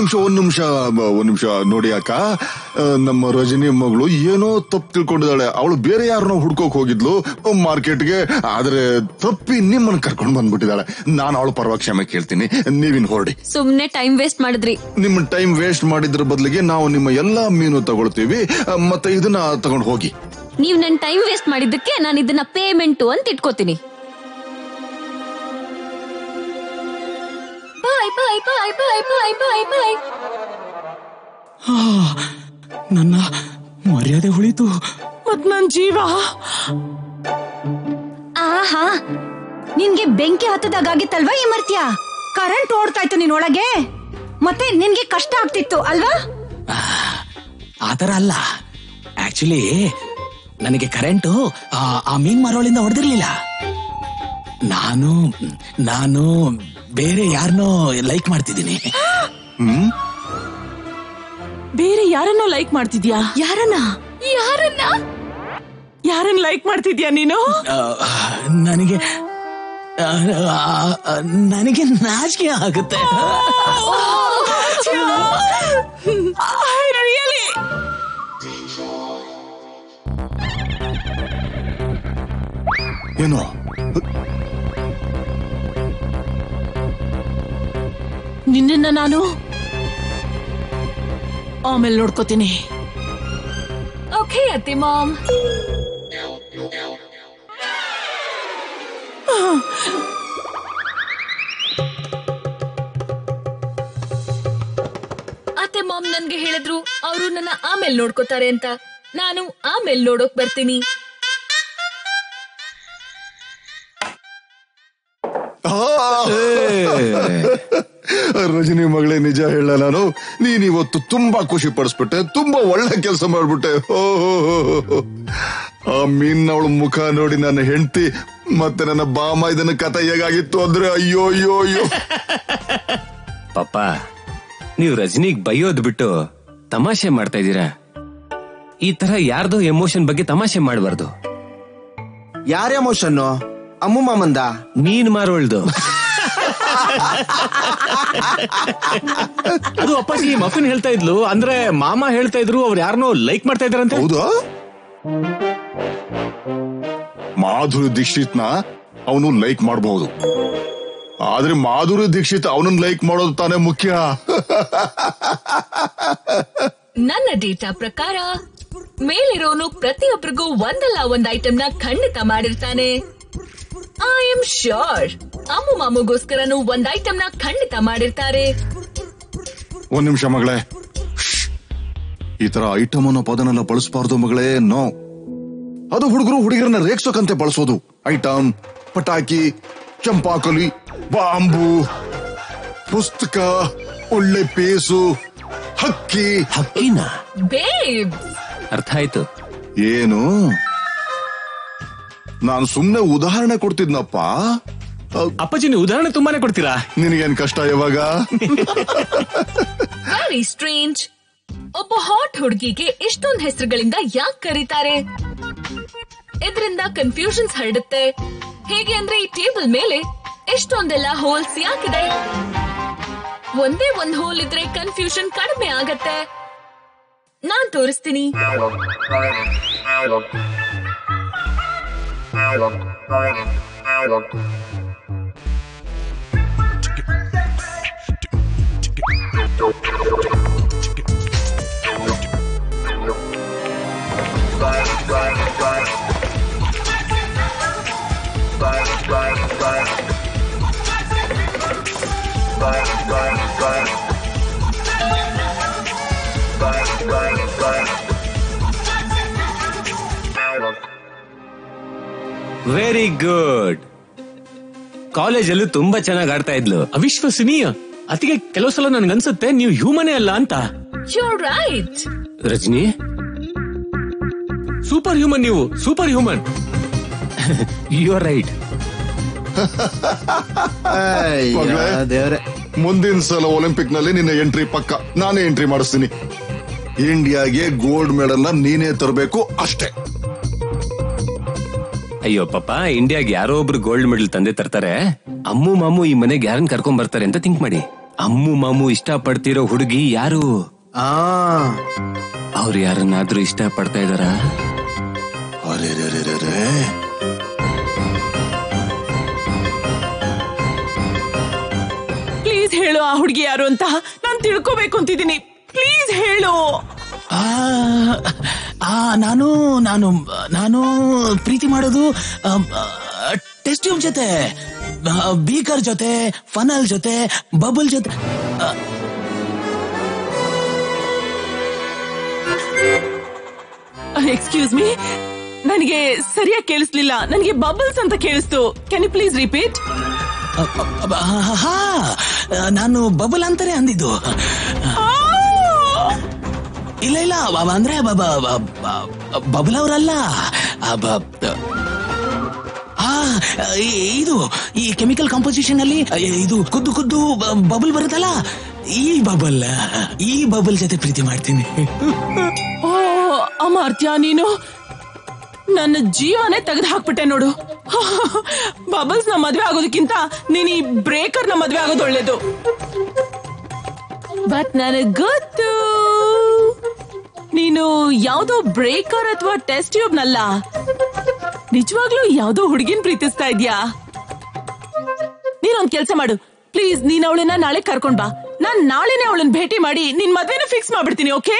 ನಿಮಿಷ ಒಂದ್ ನಿಮಿಷ ಒಂದ್ ನಿಮಿಷ ನೋಡಿ ಅಕ್ಕ ಆ, ನಮ್ಮ ರಜನಿ ಮಗಳು ಏನೋ ತಪ್ಪು ತಿಳ್ಕೊಂಡಿದ್ದಾಳೆ ಅವಳು ಬೇರೆ ಯಾರನ್ನೋ ಹುಡ್ಕೋಕ್ ಹೋಗಿದ್ಲು ಮಾರ್ಕೆಟ್ಗೆ ಆದ್ರೆ ತಪ್ಪಿ ನಿಮ್ಮನ್ನ ಕರ್ಕೊಂಡ್ ಬಂದ್ಬಿಟ್ಟಿದ್ದಾಳೆ ನಾನು ಅವಳ ಪರವಾಗಿ ಕ್ಷಮೆ ಕೇಳ್ತೀನಿ ನೀವಿನ್ ಹೊರಡಿ ಸುಮ್ನೆ ಟೈಮ್ ವೇಸ್ಟ್ ಮಾಡಿದ್ರಿ ನಿಮ್ಮ ಟೈಮ್ ವೇಸ್ಟ್ ಮಾಡಿದ್ರ ಬದಲಿಗೆ ನಾವು ನಿಮ್ಮ ಎಲ್ಲಾ ಮೀನು ತಗೊಳ್ತೀವಿ ಆ, ಮತ್ತೆ ಇದನ್ನ ತಗೊಂಡ್ ಹೋಗಿ ನೀವ್ ನನ್ ಟೈಮ್ ವೇಸ್ಟ್ ಮಾಡಿದ್ದಕ್ಕೆ ನಾನು ಇದನ್ನ ಪೇಮೆಂಟು ಅಂತ ಇಟ್ಕೋತೀನಿ ಬಾಯ್ ಬಾಯ್ ಬಾಯ್ ಬಾಯ್ ಬಾಯ್ ಬಾಯ್ ಬಾಯ್ ನನ್ನ ಮರ್ಯಾದೆ ಉಳಿತು ಮತ್ ನನ್ ಜೀವ ಆಹಾ ನಿನ್ಗೆ ಬೆಂಕಿ ಹತ್ತದಾಗಿತ್ತಲ್ವಾ ಈ ಮರ್ತ್ಯ ಕರೆಂಟ್ ಓಡ್ತಾ ಇತ್ತು ನಿನ್ನೊಳಗೆ ಮತ್ತೆ ನಿನ್ಗೆ ಕಷ್ಟ ಆಗ್ತಿತ್ತು ಅಲ್ವಾ ಆತರ ಅಲ್ಲ ಆಕ್ಚುಲಿ ನನಗೆ ಕರೆಂಟು ಆ, ಆ ಮೀನ್ ಮರವಳಿಂದ ಹೊಡೆದಿರ್ಲಿಲ್ಲ ನಾನು ನಾನು ಬೇರೆ ಯಾರನ್ನೋ ಲೈಕ್ ಮಾಡ್ತಿದ್ದೀನಿ ಹ್ಮ್ ಬೇರೆ ಯಾರನ್ನೋ ಲೈಕ್ ಮಾಡ್ತಿದ್ಯಾ ಯಾರನ್ನ ಯಾರನ್ನ ಯಾರನ್ನ ಲೈಕ್ ಮಾಡ್ತಿದ್ಯಾ ನೀನು ನನಗೆ ಆ, ಆ, ನನಗೆ ನಾಚಿಕೆ ಆಗುತ್ತೆ Really? ಏನೋ ನಿನ್ನನ್ನ ನಾನು ಆಮೇಲೆ ನೋಡ್ಕೋತೀನಿ ಓಕೆ ಅತ್ತೆ ಮಾಮ್ ಅತ್ತೆ ಮಾಮ್ ನನ್ಗೆ ಹೇಳಿದ್ರು ಅವರು ನನ್ನ ಆಮೇಲೆ ನೋಡ್ಕೋತಾರೆ ಅಂತ ನಾನು ಆಮೇಲೆ ನೋಡೋಕ್ ಬರ್ತೀನಿ ರಜನಿ ಮಗಳೇ ನಿಜ ಹೇಳ ನಾನು ನೀನ್ ಇವತ್ತು ತುಂಬಾ ಖುಷಿ ಪಡಿಸ್ಬಿಟ್ಟೆ ತುಂಬಾ ಒಳ್ಳೆ ಕೆಲಸ ಮಾಡ್ಬಿಟ್ಟೆ ಓ ಆ ಮೀನ್ನವಳ ಮುಖ ನೋಡಿ ನನ್ನ ಹೆಂಡತಿ ಮತ್ತೆ ನನ್ನ ಬಾಮ ಇದನ್ನ ಕಥೆ ಹೇಗಾಗಿತ್ತು ಅಂದ್ರೆ ಅಯ್ಯೋ ಅಯ್ಯೋ ಅಯ್ಯೋ ಪಾಪ ನೀವು ರಜನಿಗ್ ಬೈಯೋದ್ ಬಿಟ್ಟು ತಮಾಷೆ ಮಾಡ್ತಾ ಇದ್ದೀರಾ ಈ ತರ ಯಾರ್ದೋ ಎಮೋಷನ್ ಬಗ್ಗೆ ತಮಾಷೆ ಮಾಡಬಾರ್ದು ಯಾರ ಎಮೋಷನ್ ಅಮ್ಮು ಮಾಮಂದ ನೀನ್ ಮಾರೋಳ್ದು ಅದು ಅಪ್ಪಾಜಿ ಮಫಿನ್ ಹೇಳ್ತಾ ಇದ್ಲು ಅಂದ್ರೆ ಮಾಮ ಹೇಳ್ತಾ ಇದ್ರು ಅವ್ರು ಯಾರನ್ನೋ ಲೈಕ್ ಮಾಡ್ತಾ ಇದಾರಂತೆ ಹೌದಾ ಮಾಧುರಿ ದೀಕ್ಷಿತ್ನ ಅವನು ಲೈಕ್ ಮಾಡಬಹುದು ಆದ್ರೆ ಮಾಧುರಿ ದೀಕ್ಷಿತ್ ಅವನನ್ನ ಲೈಕ್ ಮಾಡೋದು ತಾನೇ ಮುಖ್ಯ ನನ್ನ ಡೇಟಾ ಪ್ರಕಾರ ಮೇಲಿರೋನು ಪ್ರತಿಯೊಬ್ಬರಿಗೂ ಒಂದಲ್ಲ ಒಂದ್ ಐಟಮ್ ನ ಖಂಡಿತ ಮಾಡಿರ್ತಾನೆ ಐ ಆಮ್ ಶ್ಯೂರ್ ಅಮ್ಮು ಮಾಮುಗೋಸ್ಕರನು ಒಂದ್ ಐಟಮ್ ನ ಖಂಡಿತ ಮಾಡಿರ್ತಾರೆ ಒಂದ್ ನಿಮಿಷ ಮಗಳೇ ಶ್ಶ್. ಈ ತರ ಐಟಮ್ ಅನ್ನೋ ಪದನೆಲ್ಲ ಬಳಸಬಾರ್ದು ಮಗಳೇ ನೋ ಅದು ಹುಡುಗರು ಹುಡುಗಿರನ್ನ ರೇಗ್ಸೋಕಂತೆ ಬಳಸೋದು ಐಟಮ್ ಪಟಾಕಿ ಚಂಪಾಕಲಿ ಬಾಂಬು ಪುಸ್ತಕ ಒಳ್ಳೆ ಪೇಸು ಹಕ್ಕಿ ಹಕ್ಕಿನ ಬೇಬ್ ಅರ್ಥ ಆಯ್ತು ಏನು ನಾನು ಸುಮ್ನೆ ಉದಾಹರಣೆ ಕೊಡ್ತಿದ್ನಪ್ಪ ಅಹ್, ಅಪ್ಪಾಜಿ ನೀವು ಉದಾಹರಣೆ ತುಂಬಾನೇ ಕೊಡ್ತೀರಾ ನಿನಗೇನ್ ಕಷ್ಟ ಇವಾಗ ವೆರಿ ಸ್ಟ್ರೇಂಜ್ ಒಬ್ಬ ಹಾಟ್ ಹುಡುಗಿಗೆ ಇಷ್ಟೊಂದ್ ಹೆಸರುಗಳಿಂದ ಯಾಕೆ ಕರೀತಾರೆ ಇದರಿಂದ ಕನ್ಫ್ಯೂಷನ್ಸ್ ಹರಡುತ್ತೆ ಹೇಗೆ ಅಂದ್ರೆ ಈ ಟೇಬಲ್ ಮೇಲೆ ಎಷ್ಟೊಂದೆಲ್ಲ ಹೋಲ್ಸ್ ಯಾಕಿದೆ ಒಂದೇ ಒಂದ್ ಹೋಲ್ ಇದ್ರೆ ಕನ್ಫ್ಯೂಷನ್ ಕಡಿಮೆ ಆಗತ್ತೆ ನಾನ್ ತೋರಿಸ್ತೀನಿ ವೆರಿ ಗುಡ್ ಕಾಲೇಜಲ್ಲೂ ತುಂಬಾ ಚೆನ್ನಾಗಿ ಆಡ್ತಾ ಇದ್ಲು ಅವಿಶ್ವಸನೀಯ ಅತಿಗೆ ಕೆಲವು ಸಲ ನನ್ಗನ್ಸುತ್ತೆ ನೀವು ಹ್ಯೂಮನೇ ಅಲ್ಲ ಅಂತ You're right. Rajini super human ನೀವು super human you are right ಮಗಳೇ. ದೇವ್ರೆ ಮುಂದಿನ ಸಲ ಒಲಿಂಪಿಕ್ ನಲ್ಲಿ ನಿನ್ನ ಎಂಟ್ರಿ ಪಕ್ಕ ನಾನೇ ಎಂಟ್ರಿ ಮಾಡಿಸ್ತೀನಿ ಇಂಡಿಯಾಗೆ ಗೋಲ್ಡ್ ಮೆಡಲ್ ನ ನೀನೇ ತರಬೇಕು ಅಷ್ಟೇ ಅಯ್ಯೋ ಪಾಪ ಇಂಡಿಯಾಗೆ ಯಾರೋ ಒಬ್ರು ಗೋಲ್ಡ್ ಮೆಡಲ್ ತಂದೆ ತರ್ತಾರೆ ಅಮ್ಮು ಮಾಮು ಈ ಮನೆಗೆ ಯಾರನ್ನ ಕರ್ಕೊಂಡ್ ಬರ್ತಾರೆ ಅಂತ ಥಿಂಕ್ ಮಾಡಿ ಅಮ್ಮು ಮಾಮು ಇಷ್ಟ ಪಡ್ತಿರೋ ಹುಡುಗಿ ಯಾರು ಆ ಅವ್ರು ಯಾರನ್ನಾದ್ರೂ ಇಷ್ಟ ಪಡ್ತಾ ಇದಾರ ಅರೆರೆರೆರೆರೆ. ಪ್ಲೀಸ್ ಹೇಳು ಆ ಹುಡುಗಿ ಯಾರು ಅಂತ ನಾನ್ ತಿಳ್ಕೋಬೇಕು ಅಂತಿದ್ದೀನಿ ಪ್ಲೀಸ್ ಹೇಳು ಆ, ಆ, ನಾನು ನಾನು ನಾನು ಪ್ರೀತಿ ಮಾಡೋದು ಟೆಸ್ಟ್ ಟ್ಯೂಬ್ ಜೊತೆ ಬೀಕರ್ ಜೊತೆ ಫನಲ್ ಜೊತೆ ಬಬಲ್ ಜೊತೆ ಆ, ಎಕ್ಸ್ಕ್ಯೂಸ್ ಮೀ ನನಗೆ ಸರಿಯಾಗಿ ಕೇಳಿಸ್ಲಿಲ್ಲ ನನಗೆ ಬಬಲ್ಸ್ ಅಂತ ಕೇಳಿಸ್ತು ಕ್ಯಾನ್ ಯು ಪ್ಲೀಸ್ ರಿಪೀಟ್ ಅ, ಅ, ಹಾ ನಾನು ಬಬಲ್ ಅಂತಾನೆ ಅಂದಿದ್ದು ಇಲ್ಲ ಇಲ್ಲ ಬ- ಅಂದ್ರೆ ಬ- ಬ- ಬ- ಬ- ಬಬಲ್ ಅವರಲ್ಲ ಆ, ಬ- ಆ, ಈ- ಇದು ಈ ಕೆಮಿಕಲ್ ಕಾಂಪೋಸಿಷನ್ ಅಲ್ಲಿ ಇದು ಖುದ್ದು ಖುದ್ದು ಬಬಲ್ ಬರುತ್ತಲ್ಲ ಈ ಬಬಲ್ ಈ ಬಬಲ್ ಜೊತೆ ಪ್ರೀತಿ ಮಾಡ್ತೀನಿ ಓ ಅಮಾರ್ತ್ಯ ನೀನು ನನ್ನ ಜೀವನೇ ತೆಗೆದು ಹಾಕ್ಬಿಟ್ಟೆ ನೋಡು ಬಬಲ್ಸ್ ನ ಮದ್ವೆ ಆಗೋದಕ್ಕಿಂತ ನೀನ್ ಈ ಬ್ರೇಕರ್ ನ ಮದ್ವೆ ಆಗೋದು ಒಳ್ಳೇದು ಬಟ್ ನನಗ್ ಗೊತ್ತು ನೀನು ಯಾವ್ದೋ ಬ್ರೇಕರ್ ಅಥವಾ ಟೆಸ್ಟ್ ಟ್ಯೂಬ್ ನಲ್ಲ ನಿಜವಾಗ್ಲೂ ಯಾವ್ದೋ ಹುಡುಗಿನ ಪ್ರೀತಿಸ್ತಾ ಇದ್ಯಾ ನೀನೊಂದ್ ಕೆಲ್ಸ ಮಾಡು ಪ್ಲೀಸ್ ನೀನ್ ಅವಳನ್ನ ನಾಳೆ ಕರ್ಕೊಂಡ್ ಬಾ ನಾನ್ ನಾಳೆನೆ ಅವಳನ್ನ ಭೇಟಿ ಮಾಡಿ ನಿನ್ ಮದ್ವೆನ ಫಿಕ್ಸ್ ಮಾಡ್ಬಿಡ್ತೀನಿ ಓಕೆ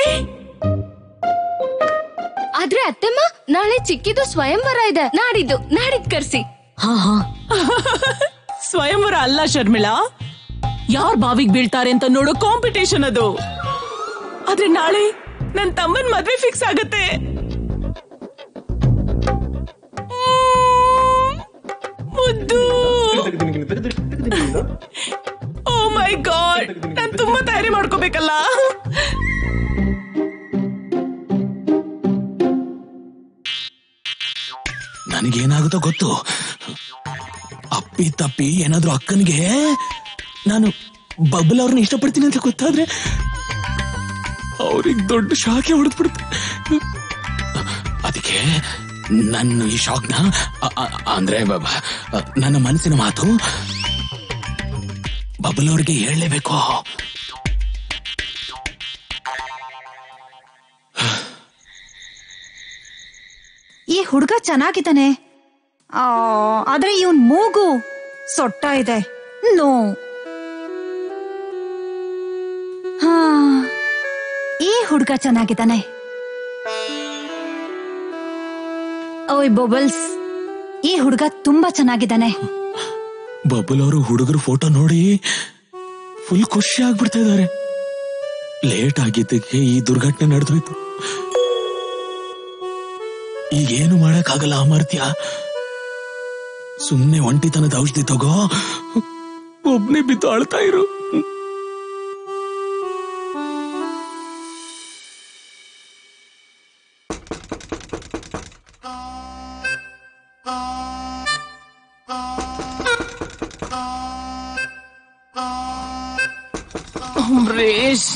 ಆದ್ರೆ ಅತ್ತೆಮ್ಮ ನಾಳೆ ಚಿಕ್ಕಿದು ಸ್ವಯಂವರ ಇದೆ ನಾಡಿದ್ದು ನಾಡಿದ್ ಕರ್ಸಿ ಹಾ ಹಾ ಸ್ವಯಂವರ ಅಲ್ಲ ಶರ್ಮಿಳಾ ಯಾರ್ ಬಾವಿಗ್ ಬೀಳ್ತಾರೆ ಅಂತ ನೋಡೋ ಕಾಂಪಿಟೇಷನ್ ಅದು ಆದ್ರೆ ನಾಳೆ ನನ್ ತಮ್ಮನ್ ಮದ್ವೆ ಫಿಕ್ಸ್ ಆಗತ್ತೆ ಮ್ಮ್. ಮುದ್ದು ಓ ಮೈ ಗಾಡ್ ನಾನ್ ತುಂಬಾ ತಯಾರಿ ಮಾಡ್ಕೋಬೇಕಲ್ಲ ನನಗೇನಾಗುತ್ತೋ ಗೊತ್ತು ಅಪ್ಪಿ ತಪ್ಪಿ ಏನಾದ್ರೂ ಅಕ್ಕನಿಗೆ ನಾನು ಬಬ್ಬಲ್ ಅವ್ರನ್ನ ಇಷ್ಟಪಡ್ತೀನಿ ಅಂತ ಗೊತ್ತಾದ್ರೆ ಅವ್ರಿಗೆ ದೊಡ್ಡ ಶಾಖೆ ಹೊಡೆದ್ಬಿಡುತ್ತೆ ಅದಕ್ಕೆ ನನ್ನ ಈ ಶಾಕ್ನ ಅ- ಅ- ಅಂದ್ರೆ ಬ- ಬ- ನನ್ನ ಮನಸ್ಸಿನ ಮಾತು ಬಬ್ಬಲ್ ಅವ್ರಿಗೆ ಹೇಳಲೇಬೇಕು ಈ ಹುಡುಗ ಚೆನ್ನಾಗಿದ್ದಾನೆ ಆ, ಆದ್ರೆ ಇವನ್ ಮೂಗು ಸೊಟ್ಟ ಇದೆ ನೋ ಹಾ ಈ ಹುಡುಗ ಚೆನ್ನಾಗಿದ್ದಾನೆ ಓಯ್ ಬೊಬಲ್ಸ್ ಈ ಹುಡುಗ ತುಂಬಾ ಚೆನ್ನಾಗಿದ್ದಾನೆ ಬಬ್ಬಲ್ ಅವರು ಹುಡುಗರ ಫೋಟೋ ನೋಡಿ ಫುಲ್ ಖುಷಿ ಆಗ್ಬಿಡ್ತಾ ಇದಾರೆ ಲೇಟ್ ಆಗಿದ್ದಕ್ಕೆ ಈ ದುರ್ಘಟನೆ ನಡೆದೋಯ್ತು ಈಗೇನು ಮಾಡಕ್ಕಾಗಲ್ಲ ಅಮರ್ತ್ಯ ಸುಮ್ನೆ ಒಂಟಿತನದ ಔಷಧಿ ತಗೋ ಒಬ್ನೇ ಬಿದ್ದು ಅಳ್ತಾ ಇರು ಅಂಬರೀಶ್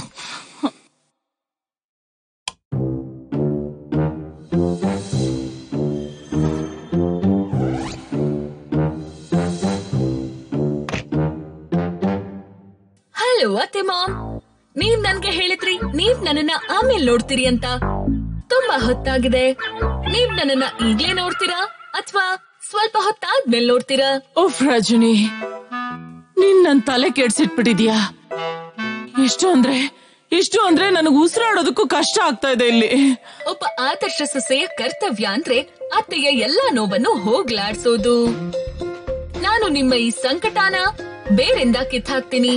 ಹಲೋ ಅತ್ತೆ ಮಾಮ್ ನೀವ್ ನನ್ಗೆ ಹೇಳಿದ್ರಿ ನೀವ್ ನನ್ನನ್ನ ಆಮೇಲೆ ನೋಡ್ತೀರಿ ಅಂತ ತುಂಬಾ ಹೊತ್ತಾಗಿದೆ ನೀವ್ ನನ್ನನ್ನ ಈಗ್ಲೇ ನೋಡ್ತೀರಾ ಅಥವಾ ಸ್ವಲ್ಪ ಹೊತ್ತಾದ್ಮೇಲೆ ನೋಡ್ತೀರಾ ಓಫ್ ರಜನಿ ನೀನ್ ನನ್ ತಲೆ ಕೆಡ್ಸಿಟ್ಬಿಟ್ಟಿದ್ಯಾ ಎಷ್ಟು ಅಂದ್ರೆ ಎಷ್ಟು ಅಂದ್ರೆ ನನಗೆ ಉಸಿರಾಡೋದಕ್ಕೂ ಕಷ್ಟ ಆಗ್ತಾ ಇದೆ ಇಲ್ಲಿ ಒಬ್ಬ ಆದರ್ಶ ಸೊಸೆಯ ಕರ್ತವ್ಯ ಅಂದ್ರೆ ಅತ್ತೆಯ ಎಲ್ಲಾ ನೋವನ್ನು ಹೋಗ್ಲಾಡ್ಸೋದು ನಾನು ನಿಮ್ಮ ಈ ಸಂಕಟಾನ ಬೇರಿಂದ ಕಿತ್ತಾಕ್ತೀನಿ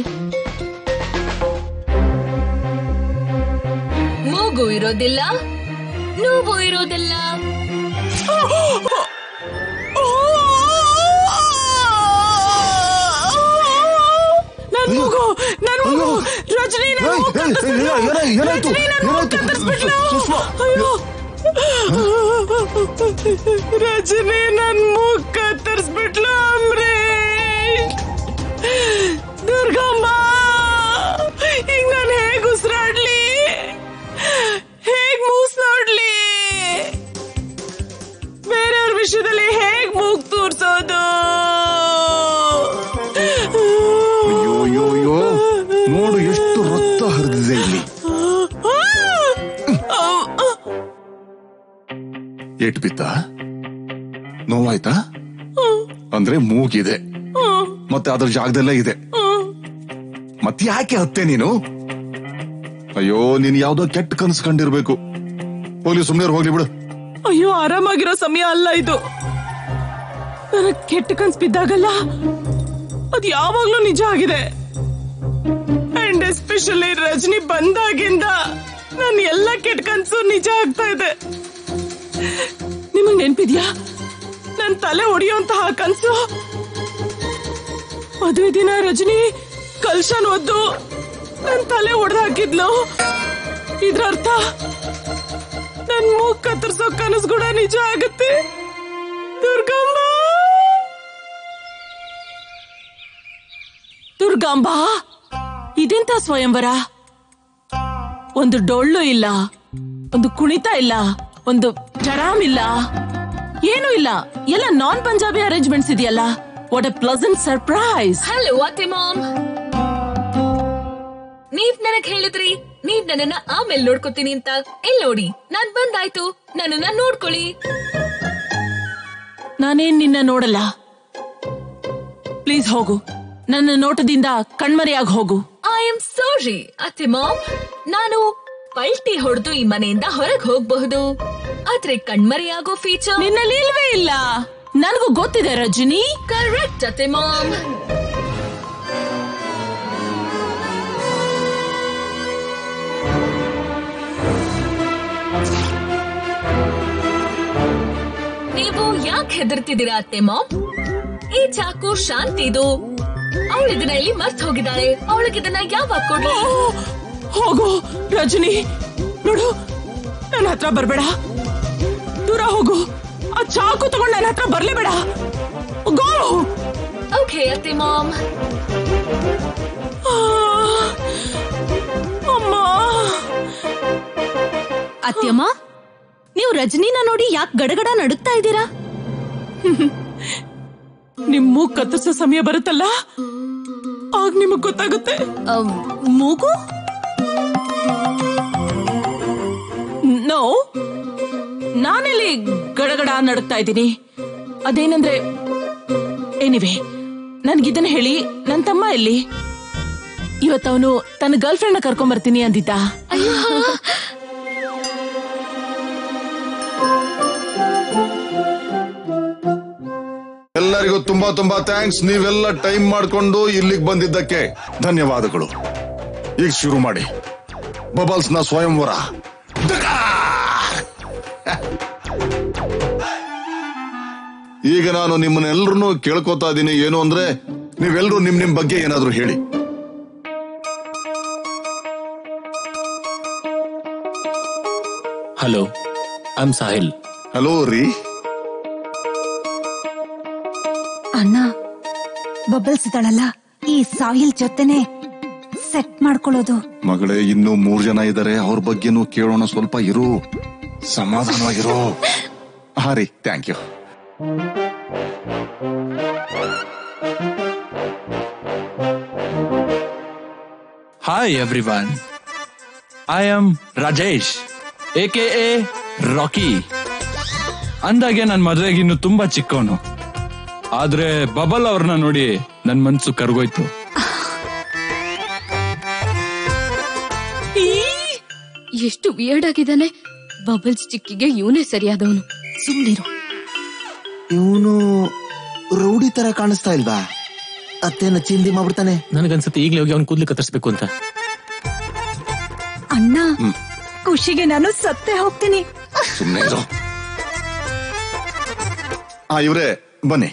ಮೂಗು ಇರೋದಿಲ್ಲ ನೋವು ಇರೋದಿಲ್ಲ ನನ್ ಮಗು ನನ್ ಮಗು ರಜನಿ ನನ್ ಏಯ್, ಮೂಗ್ ಏಯ್, ಕತ್ತರಿಸ್ಬಿಟ್ಲು. ಏಯ್, ಏನಾಯ್- ಏನಾಯ್ತು? ರಜನಿ ನನ್ ಮೂಗ್ ಏನಾಯ್ತು? ಕತ್ತರಿಸ್ಬಿಟ್ಲು. ಸುಷ್ಮಾ. ಅಯ್ಯೋ. ರಜನಿ ನನ್ ಮೂಗ್ ಕತ್ತರಿಸ್ಬಿಟ್ಲು ಅಂಬರೀಶ್ ದುರ್ಗಮ್ಮ ಈಗ ನಾನು ಹೇಗ್ ಉಸಿರಾಡ್ಲಿ ಹೇಗ್ ಮೂಸ್ ನೋಡ್ಲಿ ಬೇರೆಯವ್ರ ವಿಷಯದಲ್ಲಿ ಹೇಗ್ ಮೂಗ್ ತೂರ್ಸೋದು ಅಯ್ಯೋ ಅಯ್ಯೋ ಅಯ್ಯೋ ಏಟ್ ಬಿತ್ತ ನೋವಾಯ್ತಾ ಅಂದ್ರೆ ಮೂಗಿದೆ ಮತ್ತೆ ಅದ್ರ ಜಾಗದಲ್ಲೇ ಇದೆ ಮತ್ತೆ ಯಾಕೆ ಹತ್ತೆ ನೀನು ಅಯ್ಯೋ ನೀನ್ ಯಾವ್ದೋ ಕೆಟ್ಟ ಕನ್ಸ್ ಕಂಡಿರ್ಬೇಕು ಹೋಗ್ಲಿ ಸುಮ್ನೆ ಹೋಗ್ಲಿ ಬಿಡು ಅಯ್ಯೋ ಆರಾಮಾಗಿರೋ ಸಮಯ ಅಲ್ಲ ಇದು ನನಗ್ ಕೆಟ್ಟ ಕನ್ಸ್ ಬಿದ್ದಾಗಲ್ಲ ಅದ್ ಯಾವಾಗ್ಲೂ ನಿಜ ಆಗಿದೆ ಅಂಡ್ ಎಸ್ಪೆಷಲಿ ರಜನಿ ಬಂದಾಗಿಂದ ನನ್ ಎಲ್ಲ ಕೆಟ್ಟ ಕನ್ಸು ನಿಜ ಆಗ್ತಾ ಇದೆ ನಿಮಗ್ ನೆನ್ಪಿದ್ಯಾ ನನ್ ತಲೆ ಒಡೆಯುವಂತಹ ಕನ್ಸು ಮದುವೆ ದಿನ ರಜನಿ ಕಲ್ಶನ್ ಒದ್ದು ನನ್ ತಲೆ ಒಡೆದು ಹಾಕಿದ್ಲು ಇದ್ರ ಅರ್ಥ ನನ್ ಮೂಗ್ ಕತ್ತರಿಸೋ ಕನಸು ಕೂಡ ನಿಜ ಆಗುತ್ತೆ ದುರ್ಗಮ್ಮ ದುರ್ಗಾಂಬ ಇದೆಂತ ಸ್ವಯಂವರ ಒಂದು ಡೊಳ್ಳು ಇಲ್ಲ ಒಂದು ಕುಣಿತ ಇಲ್ಲ ಒಂದು ಜರಾಮ್ ಇಲ್ಲ ಏನೂ ಇಲ್ಲ ಎಲ್ಲ ನಾನ್ ಪಂಜಾಬಿ ಅರೇಂಜ್ಮೆಂಟ್ಸ್ ಇದೆಯಲ್ಲ what a pleasant surprise hello ಅತ್ತೆ ಮಾಮ್ ನೀವ್ ನನಗ್ ಹೇಳಿದ್ರಿ ನೀವ್ ನನ್ನನ್ನ ಆಮೇಲೆ ನೋಡ್ಕೊತೀನಿ ಅಂತ ಎಲ್ ನೋಡಿ ನಾನ್ ಬಂದಾಯ್ತು ನನ್ನನ್ನ ನೋಡ್ಕೊಳ್ಳಿ ನಾನೇನ್ ನಿನ್ನ ನೋಡಲ್ಲ ಪ್ಲೀಸ್ ಹೋಗು ನನ್ನ ನೋಟದಿಂದ ಕಣ್ಮರೆಯಾಗಿ ಹೋಗು ಐ ಆಮ್ ಸಾರಿ ಅತ್ತೆ ಮಾಮ್ ನಾನು ಪಲ್ಟಿ ಹೊಡೆದು ಈ ಮನೆಯಿಂದ ಹೊರಗ್ ಹೋಗ್ಬಹುದು ಆದ್ರೆ ಕಣ್ಮರೆಯಾಗೋ ಫೀಚರ್ ನಿನ್ನಲ್ಲಿ ಇಲ್ವೇ ಇಲ್ಲ ನನಗೂ ಗೊತ್ತಿದೆ ರಜನಿ ಕರೆಕ್ಟ್ ಅತ್ತೆ ಮಾಮ್ ನೀವು ಯಾಕೆ ಹೆದರ್ತಿದ್ದೀರಾ ಅತ್ತೆ ಮಾಮ್ ಈ ಚಾಕು ಶಾಂತಿದು ಅವಳು ಇದನ್ನ ಇಲ್ಲಿ ಮರ್ತ್ ಹೋಗಿದ್ದಾಳೆ ಅವಳಿಗೆ ಇದನ್ನ ಯಾವಾಗ ಕೊಡ್ಲಿ ಓ, ಹೋಗು ರಜನಿ ನೋಡು ನನ್ನ ಹತ್ರ ಬರ್ಬೇಡ ದೂರ ಹೋಗು ಆ ಚಾಕು ತಗೊಂಡು ನನ್ನ ಹತ್ರ ಬರ್ಲೇಬೇಡ ಗೋ ಓಕೆ ಅತ್ತೆ ಮಾಮ್ ಅಮ್ಮ ಅತ್ಯಮ್ಮ ನೀವು ರಜನಿನ ನೋಡಿ ಯಾಕೆ ಗಡಗಡ ನಡುಗ್ತಾ ಇದ್ದೀರಾ ನಿಮ್ ಮೂಗ್ ಕತ್ತರಿಸೋ ಸಮಯ ಬರುತ್ತಲ್ಲ ಆಗ ನಿಮಗ್ ಗೊತ್ತಾಗುತ್ತೆ ಅಮ್, ಮೂಗು ನೋ ನಾನೆಲ್ಲಿ ಗಡಗಡ ನಡುಗ್ತಾ ಇದ್ದೀನಿ ಅದೇನಂದ್ರೆ ಎನಿವೆ ನನ್ಗಿದನ್ನ ಹೇಳಿ ನನ್ ತಮ್ಮ ಎಲ್ಲಿ ಇವತ್ತವನು ತನ್ನ ಗರ್ಲ್ ಫ್ರೆಂಡ್ ಕರ್ಕೊಂಡ್ ಬರ್ತೀನಿ ಅಂದಿದ್ದ ಎಲ್ಲರಿಗೂ ತುಂಬಾ ತುಂಬಾ ಥ್ಯಾಂಕ್ಸ್ ನೀವೆಲ್ಲ ಟೈಮ್ ಮಾಡ್ಕೊಂಡು ಇಲ್ಲಿಗೆ ಬಂದಿದ್ದಕ್ಕೆ ಧನ್ಯವಾದಗಳು ಈಗ ಶುರು ಮಾಡಿ ಬಬಲ್ಸ್ ನ ಸ್ವಯಂವರ ಈಗ ನಾನು ನಿಮ್ಮನ್ನೆಲ್ಲರನ್ನೂ ಕೇಳ್ಕೊತಾ ಇದ್ದೀನಿ ಏನು ಅಂದ್ರೆ ನೀವೆಲ್ಲರೂ ನಿಮ್ ನಿಮ್ ಬಗ್ಗೆ ಏನಾದ್ರೂ ಹೇಳಿ hello I am Sahil hello ರೀ ಅಣ್ಣ ಬಬಲ್ಸ್ ಇದ್ದಾಳಲ್ಲ ಈ ಸಾಯಿಲ್ ಜೊತೆನೆ ಸೆಟ್ ಮಾಡ್ಕೊಳ್ಳೋದು ಮಗಳೇ ಇನ್ನೂ ಮೂರ್ ಜನ ಇದ್ದಾರೆ ಅವ್ರ ಬಗ್ಗೆನೂ ಕೇಳೋಣ ಸ್ವಲ್ಪ ಇರು ಸಮಾಧಾನವಾಗಿರೋ ಹಾ ರೀ thank you hi everyone I am Rajesh A K A Rocky ಅಂದಾಗೆ ನನ್ ಮದ್ವೆಗೆ ಇನ್ನು ತುಂಬಾ ಚಿಕ್ಕವನು ಆದ್ರೆ ಬಬಲ್ ಅವ್ರನ್ನ ನೋಡಿ ನನ್ ಮನ್ಸು ಕರ್ಗೋಯ್ತು ಎಷ್ಟು ವಿಯರ್ಡ್ ಆಗಿದ್ದಾನೆ ಬಬಲ್ಸ್ ಚಿಕ್ಕಿಗೆ ಇವನೇ ಸರಿಯಾದವನು ಸುಮ್ನಿರು ಇವನು ರೌಡಿ ತರ ಕಾಣಿಸ್ತಾ ಇಲ್ವಾ ಅತ್ತೇನ ಚಿಂದಿ ಮಾಡ್ಬಿಡ್ತಾನೆ ನನಗನ್ಸುತ್ತೆ ಈಗಲೇ ಹೋಗಿ ಅವ್ನು ಕೂದ್ಲು ಕತ್ತರಿಸ್ಬೇಕು ಅಂತ ಅಣ್ಣ ಖುಷಿಗೆ ನಾನು ಸತ್ತೇ ಹೋಗ್ತೀನಿ ಸುಮ್ಮನೆ ಇರು ಆ ಇವ್ರೆ ಬನ್ನಿ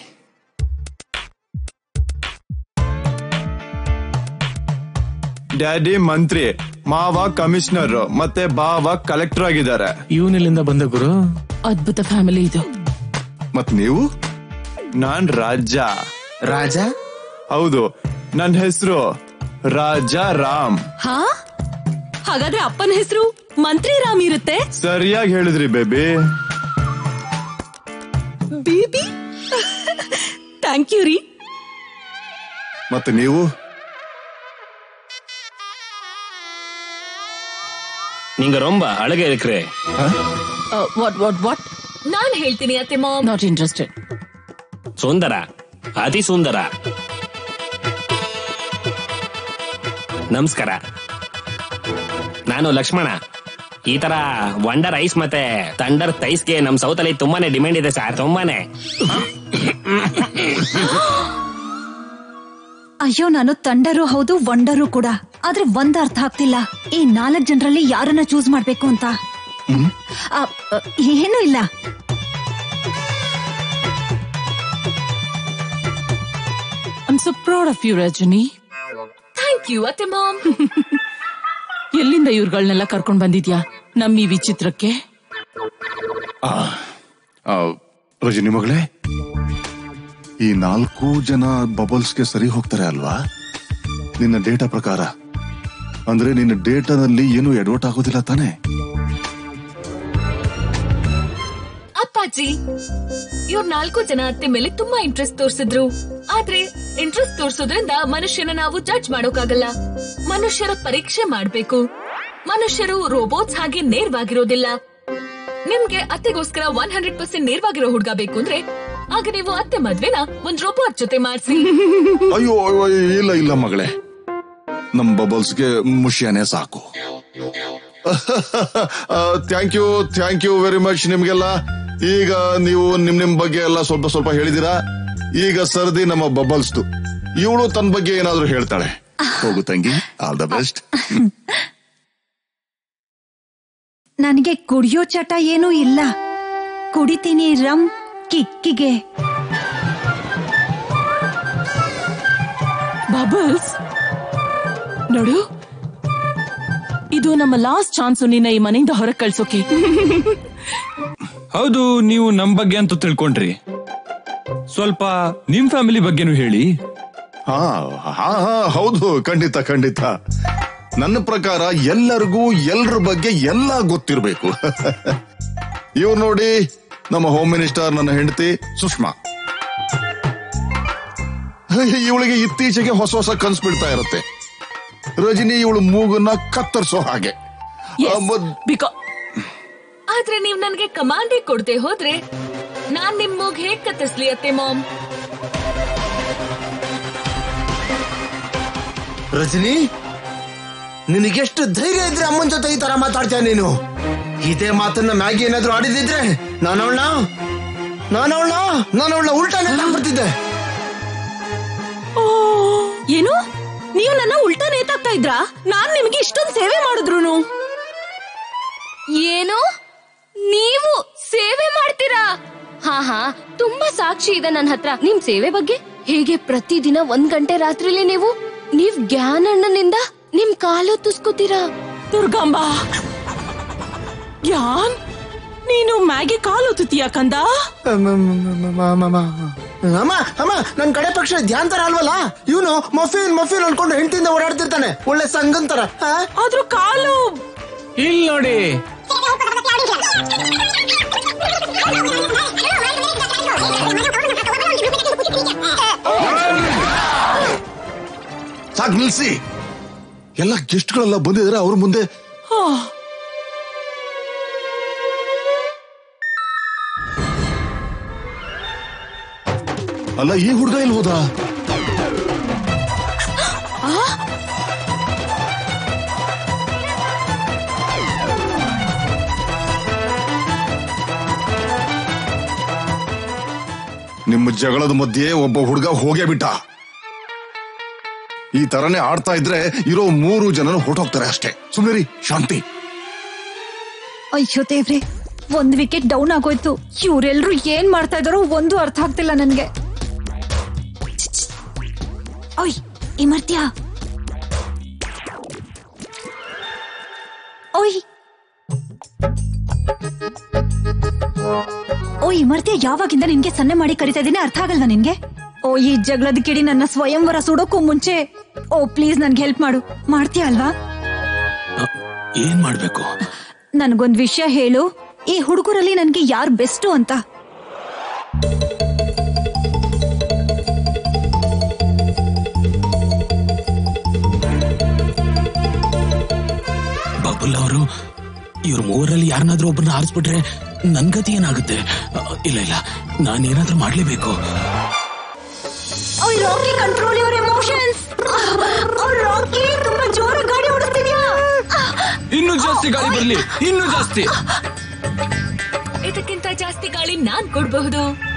ಡ್ಯಾಡಿ ಮಂತ್ರಿ ಮಾವ ಕಮಿಷನರ್ ಮತ್ತೆ ಬಾವ ಕಲೆಕ್ಟರ್ ಆಗಿದ್ದಾರೆ ಇವನೆಲ್ಲಿಂದ ಬಂದ ಗುರು ಅದ್ಭುತ ಫ್ಯಾಮಿಲಿ ಇದು ಮತ್ ನೀವು ನಾನ್ ರಾಜ ರಾಜ ಹೌದು ನನ್ನ ಹೆಸರು ರಾಜ ರಾಮ್ ಹಾ ಹಾಗಾದ್ರೆ ಅಪ್ಪನ ಹೆಸರು ಮಂತ್ರಿ ರಾಮ್ ಇರುತ್ತೆ ಸರಿಯಾಗಿ ಹೇಳಿದ್ರಿ ಬೇಬಿ ಬೇಬಿ ಥ್ಯಾಂಕ್ ಯು ರೀ ಮತ್ತೆ ನೀವು நீங்க ரொம்ப அழகா இருக்கிறே ವಾಟ್ ವಾಟ್ ವಾಟ್ ನಾನ್ ಹೇಳ್ತೀನಿ ಅತ್ತೆ ಮಾಮ್ ನಾಟ್ ಇಂಟ್ರೆಸ್ಟೆಡ್ ಸುಂದರ ಅತಿ ಸುಂದರ ನಮಸ್ಕಾರ ನಾನು ಲಕ್ಷ್ಮಣ ಈ ತರ ವಂಡರ್ ಐಸ್ ಮತ್ತೆ ಥಂಡರ್ ತೈಸ್ಗೆ ನಮ್ ಸೌತ್ ಅಲ್ಲಿ ತುಂಬಾನೇ ಡಿಮ್ಯಾಂಡ್ ಇದೆ ಸರ್ ತುಂಬಾನೇ ಅಯ್ಯೋ ನಾನು ತಂಡರು ಹೌದು ವಂಡರು ಕೂಡ ಆದ್ರೆ ಒಂದ್ ಅರ್ಥ ಆಗ್ತಿಲ್ಲ ಈ ನಾಲ್ಕ್ ಜನರಲ್ಲಿ ಯಾರನ್ನ ಚೂಸ್ ಮಾಡ್ಬೇಕು ಅಂತ ಆ, ಆ, ಏನೂ ಇಲ್ಲ I'm so proud of you Rajini thank you ಅತ್ತೆ ಮಾಮ್ ಎಲ್ಲಿಂದ ಇವ್ರುಗಳನ್ನೆಲ್ಲ ಕರ್ಕೊಂಡ್ ಬಂದಿದ್ಯಾ ನಮ್ ಈ ವಿಚಿತ್ರಕ್ಕೆ ಆ, ರಜನಿ ಮಗಳೇ ಈ ನಾಲ್ಕು ಜನ ಬಬಲ್ಸ್ಗೆ ಸರಿ ಹೋಗ್ತಾರೆ ಅಲ್ವಾ ನಿನ್ನ ಡೇಟಾ ಪ್ರಕಾರ ಅಂದ್ರೆ ನಿನ್ನ ಡೇಟಾದಲ್ಲಿ ಏನು ಎಡವಟ್ ಆಗೋದಿಲ್ಲ ತಾನೇ ಅಪ್ಪಾಜಿ ಇವ್ರ ನಾಲ್ಕು ಜನ ಅತ್ತೆ ಮೇಲೆ ತುಂಬಾ ಇಂಟ್ರೆಸ್ಟ್ ತೋರಿಸಿದ್ರು ಆದ್ರೆ ಇಂಟ್ರೆಸ್ಟ್ ತೋರ್ಸೋದ್ರಿಂದ ಮನುಷ್ಯನ ನಾವು ಜಡ್ಜ್ ಮಾಡೋಕಾಗಲ್ಲ ಮನುಷ್ಯರ ಪರೀಕ್ಷೆ ಮಾಡ್ಬೇಕು ಮನುಷ್ಯರು ರೋಬೋಟ್ಸ್ ಹಾಗೆ ನೇರವಾಗಿರೋದಿಲ್ಲ ನಿಮ್ಗೆ ಅತ್ತೆಗೋಸ್ಕರ ಒನ್ ಹಂಡ್ರೆಡ್ ಪರ್ಸೆಂಟ್ ನೇರವಾಗಿರೋ ಹುಡ್ಗ ಬೇಕು ಅಂದ್ರೆ ಆಗ ನೀವು ಅತ್ತೆ ಮದ್ವೆನ ಒಂದ್ ರೋಬೋಟ್ ಜೊತೆ ಮಾಡ್ಸಿ ಅಯ್ಯೋ ಅಯ್ಯೋ, ಇಲ್ಲ ಇಲ್ಲ ಮಗಳೇ ನಮ್ ಬಬಲ್ಸ್ಗೆ ಮುಷ್ಯನೇ ಸಾಕು thank you thank you very much ನಿಮ್ಗೆಲ್ಲ ಈಗ ನೀವು ನಿಮ್ ನಿಮ್ ಬಗ್ಗೆ ಎಲ್ಲ ಸ್ವಲ್ಪ ಸ್ವಲ್ಪ ಹೇಳಿದಿರಾ ಈಗ ಸರ್ದಿ ನಮ್ಮ ಬಬಲ್ಸ್ದು ಇವಳು ತನ್ನ ಬಗ್ಗೆ ಏನಾದ್ರೂ ಹೇಳ್ತಾಳೆ ಹೋಗು ತಂಗಿ ಆಲ್ ದ ಬೆಸ್ಟ್ ನನಗೆ ಕುಡಿಯೋ ಚಟ ಏನೂ ಇಲ್ಲ ಕುಡಿತೀನಿ ರಮ್ ಕಿಕ್ಕಿಗೆ ಬಬಲ್ಸ್ ನೋಡು ಇದು ನಮ್ಮ ಲಾಸ್ಟ್ ಚಾನ್ಸ್ ನಿನ್ನ ಈ ಮನೆಯಿಂದ ಹೊರಗೆ ಕಳ್ಸೋಕೆ ಹೌದು ನೀವು ನಮ್ ಬಗ್ಗೆ ಅಂತೂ ತಿಳ್ಕೊಂಡ್ರಿ ಸ್ವಲ್ಪ ನಿಮ್ ಫ್ಯಾಮಿಲಿ ಬಗ್ಗೆನೂ ಹೇಳಿ ಹಾ ಹಾ ಹಾ ಹೌದು ಖಂಡಿತ ಖಂಡಿತ ನನ್ನ ಪ್ರಕಾರ ಎಲ್ಲರಿಗೂ ಎಲ್ರ ಬಗ್ಗೆ ಎಲ್ಲ ಗೊತ್ತಿರಬೇಕು ಇವ್ರು ನೋಡಿ ನಮ್ಮ ಹೋಮ್ ಮಿನಿಸ್ಟರ್ ನನ್ನ ಹೆಂಡತಿ ಸುಷ್ಮಾ ಇವಳಿಗೆ ಇತ್ತೀಚೆಗೆ ಹೊಸ ಹೊಸ ಕನ್ಸು ಬಿಡ್ತಾ ಇರುತ್ತೆ ರಜನಿ ಇವಳು ಮೂಗನ್ನ ಕತ್ತರಿಸೋ ಹಾಗೆ ಆ, ಮದ್- ಬಿಕಾ ಆದ್ರೆ ನೀವ್ ನನ್ಗೆ ಕಮಾಂಡೇ ಕೊಡ್ದೆ ಹೋದ್ರೆ ನಾನ್ ನಿಮ್ ಮೂಗ್ ಹೇಗ್ ಕತ್ತರಿಸ್ಲಿ ಅತ್ತೆ ಮಾಮ್ ರಜನಿ ನಿನಗೆಷ್ಟು ಧೈರ್ಯ ಇದ್ರೆ ಅಮ್ಮನ ಜೊತೆ ಈ ತರ ಮಾತಾಡ್ತೀಯ ನೀನು ಇದೇ ಮಾತನ್ನ ಮ್ಯಾಗಿ ಏನಾದ್ರೂ ಆಡಿದಿದ್ರೆ ನಾನು ಅವಳ ನಾನು ಅವಳ ನಾನು ಅವಳ ಉಲ್ಟಾನೆ ಬರ್ತಿದ್ದೆ ಏನು ನೀವು ನನ್ನ ಉಲ್ಟಾ ನೇತಾಗ್ತಾ ಇದ್ರಾ ನಾನ್ ನಿಮಗೆ ಇಷ್ಟೊಂದು ಸೇವೆ ಮಾಡಿದ್ರು ಏನು ನೀವು ಸೇವೆ ಮಾಡ್ತೀರಾ ಹಾ ಹಾ ತುಂಬಾ ಸಾಕ್ಷಿ ಇದೆ ನನ್ನ ಹತ್ರ ನಿಮ್ ಸೇವೆ ಬಗ್ಗೆ ಹೇಗೆ ಪ್ರತಿದಿನ ಒಂದ್ ಗಂಟೆ ರಾತ್ರಿಲಿ ನೀವು ನೀವ್ ಜ್ಞಾನಣ್ಣನಿಂದ ನಿಮ್ ಕಾಲು ತುಸ್ಕೋತೀರಾ ದುರ್ಗಾಂಬ ಯಾನ್ ನೀನು ಮ್ಯಾಗಿ ಕಾಲು ಒತ್ತುತ್ತೀಯ ಕಂದ ಅಮ್ಮ ಅಮ್ಮ ನನ್ ಕಡೆ ಪಕ್ಷ ಧ್ಯಾನ್ ತರ ಅಲ್ವಲ್ಲ ಇವನು ಮಫಿನ್ ಮಫಿನ್ ಅನ್ಕೊಂಡು ಹೆಂಡತಿಯಿಂದ ಓಡಾಡ್ತಿರ್ತಾನೆ ಒಳ್ಳೆ ಸಂಗನ್ ತರ ಆ? ಆದ್ರೂ ಕಾಲು ಇಲ್ಲಿ ನೋಡಿ ಸಾಕ್ ನಿಲ್ಸಿ ಎಲ್ಲ ಗೆಸ್ಟ್ಗಳೆಲ್ಲ ಬಂದಿದ್ರೆ ಅವ್ರ ಮುಂದೆ ಆ, ಅಲ್ಲ ಈ ಹುಡುಗ ಇಲ್ಲಿ ಹೋದ ನಿಮ್ಮ ಜಗಳದ ಮಧ್ಯೆ ಒಬ್ಬ ಹುಡುಗ ಹೋಗೇ ಬಿಟ್ಟ ಈ ತರನೇ ಆಡ್ತಾ ಇದ್ರೆ ಇರೋ ಮೂರು ಜನನು ಹೊರಟೋಗ್ತಾರೆ ಅಷ್ಟೇ ಸುಮ್ಮನೆ ಶಾಂತಿ ಅಯ್ಯೋ ದೇವ್ರೆ ಒಂದ್ ವಿಕೆಟ್ ಡೌನ್ ಆಗೋಯ್ತು ಇವ್ರೆಲ್ರು ಏನ್ ಮಾಡ್ತಾ ಇದಾರೋ ಒಂದು ಅರ್ಥ ಆಗ್ತಿಲ್ಲ ನನ್ಗೆ ಛ್, ಛ್. ಓಯ್ ಈ ಮರ್ತ್ಯ ಓಯ್ ಓ ಈ ಮರ್ತ್ಯ ಯಾವಾಗಿಂದ ನಿನ್ಗೆ ಸನ್ನೆ ಮಾಡಿ ಕರಿತಾ ಇದೀನಿ ಅರ್ಥ ಆಗಲ್ವಾ ನಿನ್ಗೆ ಓ ಈ ಜಗಳದ ಕಿಡಿ ನನ್ನ ಸ್ವಯಂವರ ಸುಡೋಕ್ಕೂ ಮುಂಚೆ ಓ ಪ್ಲೀಸ್ ನನ್ಗೆ ಹೆಲ್ಪ್ ಮಾಡು ಮಾಡ್ತೀಯ ಅಲ್ವಾ ಏನ್ ಮಾಡ್ಬೇಕು ನನ್ಗೊಂದ್ ವಿಷಯ ಹೇಳು ಈ ಹುಡುಗರಲ್ಲಿ ನನ್ಗೆ ಯಾರು ಬೆಸ್ಟು ಅಂತ ಬಬುಲ್ ಅವರು ಇವ್ರ ಮೂವರಲ್ಲಿ ಯಾರನ್ನಾದ್ರೂ ಒಬ್ಬರನ್ನ ಆರಿಸ್ಬಿಟ್ರೆ ನನ್ ಗತಿ ಏನಾಗುತ್ತೆ ಆ, ಇಲ್ಲ ಇಲ್ಲ ನಾನೇನಾದ್ರೂ ಮಾಡ್ಲೇಬೇಕು ಓಯ್ Rocky control your emotions Rocky ತುಂಬಾ ಜೋರಾಗಿ ಗಾಡಿ ಓಡಿಸ್ತಿದ್ಯಾ ಇನ್ನೂ ಜಾಸ್ತಿ ಗಾಳಿ ಬರ್ಲಿ ಇನ್ನೂ ಜಾಸ್ತಿ ಇದಕ್ಕಿಂತ ಜಾಸ್ತಿ ಗಾಳಿ ನಾನ್ ಕೊಡ್ಬಹುದು